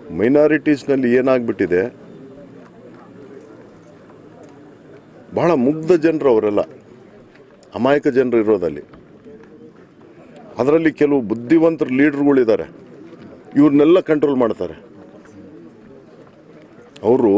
ಮೈನಾರಿಟೀಸ್ನಲ್ಲಿ ಏನಾಗ್ಬಿಟ್ಟಿದೆ ಬಹಳ ಮುಗ್ಧ ಜನರು ಅವರೆಲ್ಲ ಅಮಾಯಕ ಜನರು ಇರೋದಲ್ಲಿ ಅದರಲ್ಲಿ ಕೆಲವು ಬುದ್ಧಿವಂತರ ಲೀಡರ್ಗಳಿದ್ದಾರೆ ಇವ್ರನ್ನೆಲ್ಲ ಕಂಟ್ರೋಲ್ ಮಾಡ್ತಾರೆ ಅವರು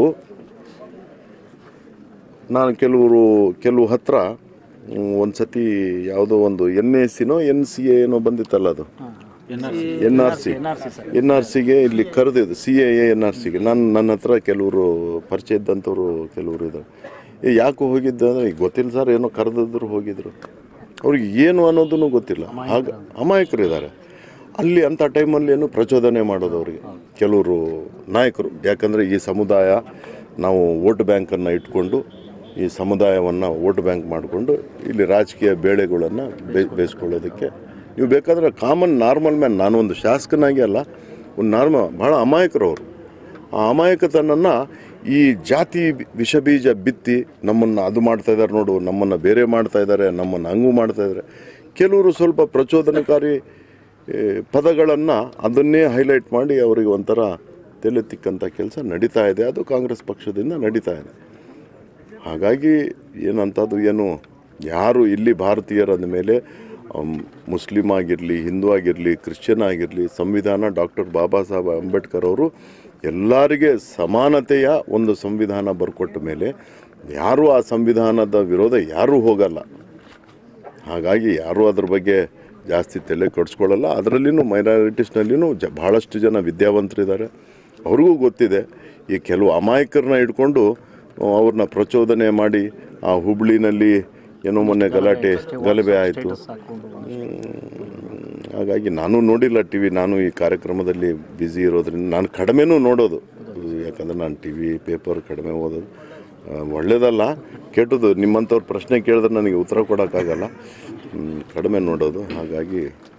ನಾನು ಕೆಲವರು ಕೆಲವು ಹತ್ರ ಒಂದು ಸತಿ ಯಾವುದೋ ಒಂದು ಎನ್ ಎ ಸಿನೋ ಎನ್ ಸಿ ಏನೋ ಬಂದಿತ್ತಲ್ಲ ಅದು N R C N R ಸಿಗೆ ಇಲ್ಲಿ ಕರೆದಿದ್ದು ಸಿ ಎ ಎನ್ ಆರ್ ಸಿಗೆ ನಾನು ನನ್ನ ಹತ್ರ ಕೆಲವರು ಪರಿಚಯ ಇದ್ದಂಥವ್ರು ಕೆಲವರು ಇದ್ದಾರೆ ಏ ಯಾಕೆ ಹೋಗಿದ್ದೆ ಅಂದರೆ ಈಗ ಗೊತ್ತಿಲ್ಲ ಸರ್ ಏನೋ ಕರೆದಿದ್ರು ಹೋಗಿದ್ರು ಅವ್ರಿಗೆ ಏನು ಅನ್ನೋದನ್ನು ಗೊತ್ತಿಲ್ಲ ಆಗ ಅಮಾಯಕರಿದ್ದಾರೆ ಅಲ್ಲಿ ಅಂಥ ಟೈಮಲ್ಲಿ ಏನು ಪ್ರಚೋದನೆ ಮಾಡೋದು ಅವರಿಗೆ ಕೆಲವರು ನಾಯಕರು ಯಾಕಂದರೆ ಈ ಸಮುದಾಯ ನಾವು ವೋಟ್ ಬ್ಯಾಂಕನ್ನು ಇಟ್ಕೊಂಡು ಈ ಸಮುದಾಯವನ್ನು ವೋಟ್ ಬ್ಯಾಂಕ್ ಮಾಡಿಕೊಂಡು ಇಲ್ಲಿ ರಾಜಕೀಯ ಬೇಳೆಗಳನ್ನು ಬೇ ಬೇಯಿಸ್ಕೊಳ್ಳೋದಕ್ಕೆ ನೀವು ಬೇಕಾದರೆ ಕಾಮನ್ ನಾರ್ಮಲ್ ಮ್ಯಾನ್ ನಾನು ಒಂದು ಶಾಸಕನಾಗಿ ಅಲ್ಲ ಒಂದು ನಾರ್ಮ ಭಾಳ ಅಮಾಯಕರು ಅವರು ಆ ಅಮಾಯಕತನನ್ನು ಈ ಜಾತಿ ವಿಷ ಬೀಜ ಬಿತ್ತಿ ನಮ್ಮನ್ನು ಅದು ಮಾಡ್ತಾ ಇದ್ದಾರೆ ನೋಡು ನಮ್ಮನ್ನು ಬೇರೆ ಮಾಡ್ತಾ ಇದ್ದಾರೆ ನಮ್ಮನ್ನು ಹಂಗು ಮಾಡ್ತಾ ಇದ್ದಾರೆ ಕೆಲವರು ಸ್ವಲ್ಪ ಪ್ರಚೋದನಕಾರಿ ಪದಗಳನ್ನು ಅದನ್ನೇ ಹೈಲೈಟ್ ಮಾಡಿ ಅವರಿಗೆ ಒಂಥರ ತಲೆ ತಿಕ್ಕಂಥ ಕೆಲಸ ನಡೀತಾ ಇದೆ ಅದು ಕಾಂಗ್ರೆಸ್ ಪಕ್ಷದಿಂದ ನಡೀತಾ ಇದೆ ಹಾಗಾಗಿ ಏನಂಥದ್ದು ಏನು ಯಾರು ಇಲ್ಲಿ ಭಾರತೀಯರ ಮೇಲೆ ಅಮ್, ಮುಸ್ಲಿಂ ಆಗಿರಲಿ ಹಿಂದೂ ಆಗಿರಲಿ ಕ್ರಿಶ್ಚಿಯನ್ ಆಗಿರಲಿ ಸಂವಿಧಾನ ಡಾಕ್ಟರ್ ಬಾಬಾ ಸಾಹೇಬ್ ಅಂಬೇಡ್ಕರ್ ಅವರು ಎಲ್ಲರಿಗೆ ಸಮಾನತೆಯ ಒಂದು ಸಂವಿಧಾನ ಬರ್ಕೊಟ್ಟ ಮೇಲೆ ಯಾರೂ ಆ ಸಂವಿಧಾನದ ವಿರೋಧ ಯಾರೂ ಹೋಗಲ್ಲ ಹಾಗಾಗಿ ಯಾರೂ ಅದ್ರ ಬಗ್ಗೆ ಜಾಸ್ತಿ ತಲೆ ಕೆಡಿಸ್ಕೊಳ್ಳಲ್ಲ ಅದರಲ್ಲಿನೂ ಮೈನಾರಿಟೀಸ್ನಲ್ಲಿನೂ ಜ ಭಾಳಷ್ಟು ಜನ ವಿದ್ಯಾವಂತರಿದ್ದಾರೆ ಅವ್ರಿಗೂ ಗೊತ್ತಿದೆ ಈ ಕೆಲವು ಅಮಾಯಕರನ್ನ ಇಟ್ಕೊಂಡು ಅವ್ರನ್ನ ಪ್ರಚೋದನೆ ಮಾಡಿ ಆ ಹುಬ್ಳಿನಲ್ಲಿ ಏನೋ ಮೊನ್ನೆ ಗಲಾಟೆ ಗಲಭೆ ಆಯಿತು ಹಾಗಾಗಿ ನಾನು ನೋಡಿಲ್ಲ ಟಿ ವಿ ನಾನು ಈ ಕಾರ್ಯಕ್ರಮದಲ್ಲಿ ಬ್ಯುಸಿ ಇರೋದ್ರಿಂದ ನಾನು ಕಡಿಮೆನೂ ನೋಡೋದು ಯಾಕಂದರೆ ನಾನು ಟಿ ವಿ ಪೇಪರ್ ಕಡಿಮೆ ಓದೋದು ಆ, ಒಳ್ಳೇದಲ್ಲ ಕೆಟ್ಟದ್ದು ನಿಮ್ಮಂಥವ್ರು ಪ್ರಶ್ನೆ ಕೇಳಿದ್ರೆ ನನಗೆ ಉತ್ತರ ಕೊಡೋಕ್ಕಾಗಲ್ಲ ಹ್ಮ್, ಕಡಿಮೆ ನೋಡೋದು ಹಾಗಾಗಿ